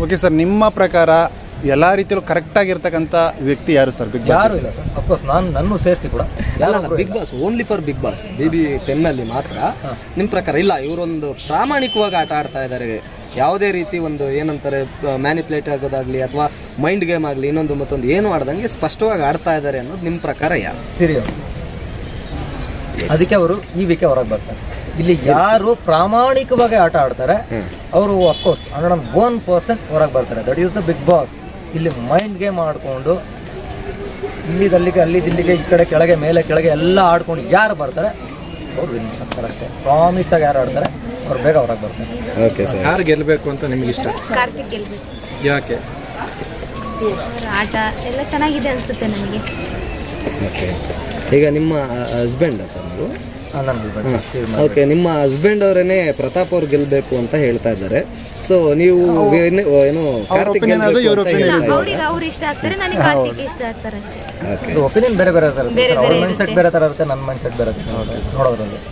okay sir ನಿಮ್ಮ ಪ್ರಕಾರ ಎಲ್ಲ ರೀತಿಯಲ್ಲೂ ಕರೆಕ್ಟಾಗಿರ್ತಕ್ಕಂಥ ವ್ಯಕ್ತಿ ಯಾರು ಸರ್ ಬಿಗ್ ಬಾಸ್ ಯಾರು ಇಲ್ಲ ಸರ್ ಅಫ್ಕೋರ್ಸ್ ನಾನು ನನ್ನ ಸೇರಿಸಿ ಕೂಡ ಅಲ್ಲ big boss only for big boss B B ಟೆನ್ನಲ್ಲಿ ಮಾತ್ರ ನಿಮ್ಮ ಪ್ರಕಾರ ಇಲ್ಲ ಇವರೊಂದು ಪ್ರಾಮಾಣಿಕವಾಗಿ ಆಟ ಆಡ್ತಾ ಇದ್ದಾರೆ ಯಾವುದೇ ರೀತಿ ಒಂದು ಏನಂತಾರೆ ಮ್ಯಾನಿಪ್ಯುಲೇಟ್ ಆಗೋದಾಗ್ಲಿ ಅಥವಾ ಮೈಂಡ್ ಗೇಮ್ ಆಗಲಿ ಇನ್ನೊಂದು ಮತ್ತೊಂದು ಏನು ಆಡ್ದಂಗೆ ಸ್ಪಷ್ಟವಾಗಿ ಆಡ್ತಾ ಇದ್ದಾರೆ ಅನ್ನೋದು ನಿಮ್ಮ ಪ್ರಕಾರ ಯಾರು ಸಿರಿಯಸ್ ಅದಕ್ಕೆ ಅವರು ಈ ವಿಕೆ ಹೊರಗೆ ಬರ್ತಾರೆ ಇಲ್ಲಿ ಯಾರು ಪ್ರಾಮಾಣಿಕವಾಗಿ ಆಟ ಆಡ್ತಾರೆ ಅವರು ಅಫ್ಕೋರ್ಸ್ ಹಂಡ್ರೆಡ್ ಒನ್ ಪರ್ಸೆಂಟ್ ಹೊರಗೆ ಬರ್ತಾರೆ that is the big boss ಇಲ್ಲಿ ಮೈಂಡ್ ಗೇಮ್ ಆಡ್ಕೊಂಡು ಇಲ್ಲಿದಲ್ಲಿಗೆ ಅಲ್ಲಿದಿಲ್ಲಿಗೆ ಈ ಕಡೆ ಕೆಳಗೆ ಮೇಲೆ ಕೆಳಗೆ ಎಲ್ಲ ಆಡ್ಕೊಂಡು ಯಾರು ಬರ್ತಾರೆ ಅವ್ರು ವಿನ್ ಆಗ್ತಾರೆ ಅಷ್ಟೇ ಪ್ರಾಮಿಸ್ಟಾಗಿ ಯಾರು ಆಡ್ತಾರೆ ಅವ್ರು ಬೇಗ ಹೊರಗೆ ಬರ್ತಾರೆ ಓಕೆ ಸರ್ ಯಾರು ಗೆಲ್ಲಬೇಕು ಅಂತ ನಿಮ್ಗೆ ಇಷ್ಟ ಕಾರ್ತಿಕ್ ಗೆಲ್ಬೇಕು ಯಾಕೆ ಅವ್ರ ಆಟ ಎಲ್ಲ ಚೆನ್ನಾಗಿದೆ ಅನ್ಸುತ್ತೆ ನನಗೆ ಓಕೆ ಈಗ ನಿಮ್ಮ ಹಸ್ಬೆಂಡ ಸರ್ ನೀವು ನನ್ನ ಓಕೆ ನಿಮ್ಮ ಹಸ್ಬೆಂಡ್ ಅವರೇನೆ ಪ್ರತಾಪ್ ಅವ್ರು ಗೆಲ್ಬೇಕು ಅಂತ ಹೇಳ್ತಾ ಇದ್ದಾರೆ ಸೊ ನೀವು ಏನು- ಏನು ಕಾರ್ತಿಕ್ opinion ಅದು, ಗೆಲ್ಬೇಕು ಇವ್ರ ಅಂತ opinion ಹೇಳ್ತಾ ಇದ್ದಾರೆ ಅವ್ರಿಗೆ ಅವ್ರು ಇಷ್ಟ ಆಗ್ತಾರೆ ನನಗೆ ಕಾರ್ತಿಕ್ ಇಷ್ಟ ಆಗ್ತಾರೆ ಅಷ್ಟೇ ಓಕೆ ಒಪಿನಿಯನ್ ಬೇರೆ ಬೇರೆ ಇರುತ್ತೆ ಬೇರೆ ಅವ್ರ ಬೇರೆ ಮೈಂಡ್ ಸೆಟ್ ಬೇರೆ ಥರ ಇರುತ್ತೆ ನನ್ನ ಮೈಂಡ್ ಸೆಟ್ ಬೇರೆ ಇರುತ್ತೆ ನೋಡೋದ್ರಲ್ಲಿ